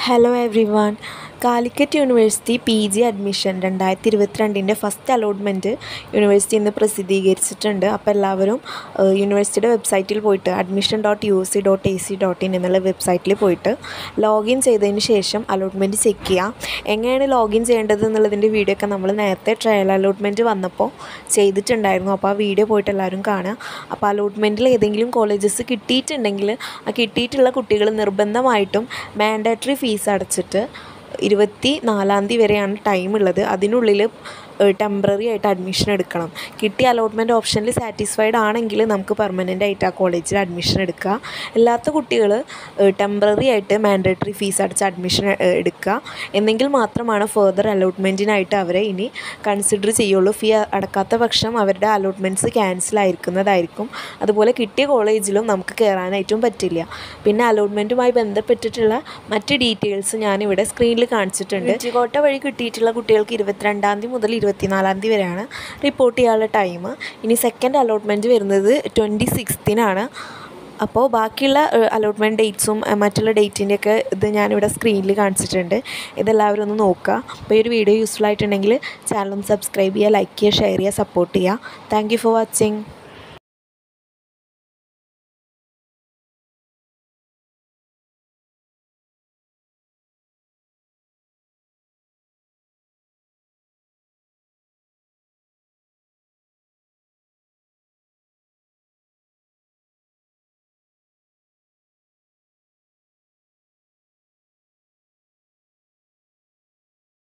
hello everyone Calicut university P G admission രണ്ടായിരത്തി ഇരുപത്തിരണ്ടിൻ്റെ first allotment university ഇന്ന് പ്രസിദ്ധീകരിച്ചിട്ടുണ്ട് അപ്പോൾ എല്ലാവരും ഏഹ്, യൂണിവേഴ്സിറ്റിയുടെ വെബ്സൈറ്റിൽ പോയിട്ട് admission dot U C dot A C dot in എന്നുള്ള വെബ്സൈറ്റിൽ പോയിട്ട് ലോഗിൻ ചെയ്തതിന് ശേഷം അലോട്ട്മെൻറ്റ് ചെക്ക് ചെയ്യുക എങ്ങനെയാണ് ലോഗിൻ ചെയ്യേണ്ടത് എന്നുള്ളതിൻ്റെ വീഡിയോ ഒക്കെ നമ്മൾ നേരത്തെ ട്രയൽ അലോട്ട്മെൻറ്റ് വന്നപ്പോൾ ചെയ്തിട്ടുണ്ടായിരുന്നു അപ്പോൾ ആ വീഡിയോ പോയിട്ട് എല്ലാവരും കാണുക അപ്പോൾ അലോട്ട്മെൻറ്റിൽ ഏതെങ്കിലും കോളേജസ് കിട്ടിയിട്ടുണ്ടെങ്കിൽ ആ കിട്ടിയിട്ടുള്ള കുട്ടികൾ നിർബന്ധമായിട്ടും മാൻഡേറ്ററി ഫീസ് അടച്ചിട്ട് ഇരുപത്തി നാലാം തീയതി വരെയാണ് ടൈം ഉള്ളത് അതിനുള്ളിൽ ടെമ്പററി ആയിട്ട് അഡ്മിഷൻ എടുക്കണം കിട്ടിയ അലോട്ട്മെൻറ്റ് ഓപ്ഷനിൽ സാറ്റിസ്ഫൈഡ് ആണെങ്കിൽ നമുക്ക് പെർമനൻ്റ് ആയിട്ട് ആ കോളേജിൽ അഡ്മിഷൻ എടുക്കുക അല്ലാത്ത കുട്ടികൾ ടെമ്പററി ആയിട്ട് മാൻഡേറ്ററി ഫീസ് അടച്ച് അഡ്മിഷൻ എടുക്കുക എന്നെങ്കിൽ മാത്രമാണ് ഫെർദർ അലോട്ട്മെൻറ്റിനായിട്ട് അവരെ ഇനി കൺസിഡർ ചെയ്യുള്ളൂ ഫീ അടക്കാത്ത പക്ഷം അവരുടെ അലോട്ട്മെൻറ്റ്സ് ക്യാൻസൽ ആയിരിക്കുന്നതായിരിക്കും അതുപോലെ കിട്ടിയ കോളേജിലും നമുക്ക് കയറാനായിട്ടും പറ്റില്ല പിന്നെ അലോട്ട്മെൻറ്റുമായി ബന്ധപ്പെട്ടിട്ടുള്ള മറ്റ് ഡീറ്റെയിൽസ് ഞാനിവിടെ സ്ക്രീനിൽ കാണിച്ചിട്ടുണ്ട് ചിക്കോട്ട വഴി കിട്ടിയിട്ടുള്ള കുട്ടികൾക്ക് ഇരുപത്തിരണ്ടാം തീയതി മുതൽ ഇരുപത്തിനാലാം തീയതി വരെയാണ് റിപ്പോർട്ട് ചെയ്യാനുള്ള ടൈം ഇനി സെക്കൻഡ് അലോട്ട്മെൻറ്റ് വരുന്നത് ട്വൻറ്റി സിക്സ്തിനാണ് അപ്പോൾ ബാക്കിയുള്ള അലോട്ട്മെൻറ്റ് ഡേറ്റ്സും മറ്റുള്ള ഡേറ്റിൻ്റെയൊക്കെ ഇത് ഞാനിവിടെ സ്ക്രീനിൽ കാണിച്ചിട്ടുണ്ട് ഇതെല്ലാവരും ഒന്ന് നോക്കുക അപ്പോൾ ഈ ഒരു വീഡിയോ യൂസ്ഫുൾ ആയിട്ടുണ്ടെങ്കിൽ ചാനൽ ഒന്ന് സബ്സ്ക്രൈബ് ചെയ്യുക ലൈക്ക് ചെയ്യുക ഷെയർ ചെയ്യുക സപ്പോർട്ട് ചെയ്യുക താങ്ക് യു ഫോർ വാച്ചിങ്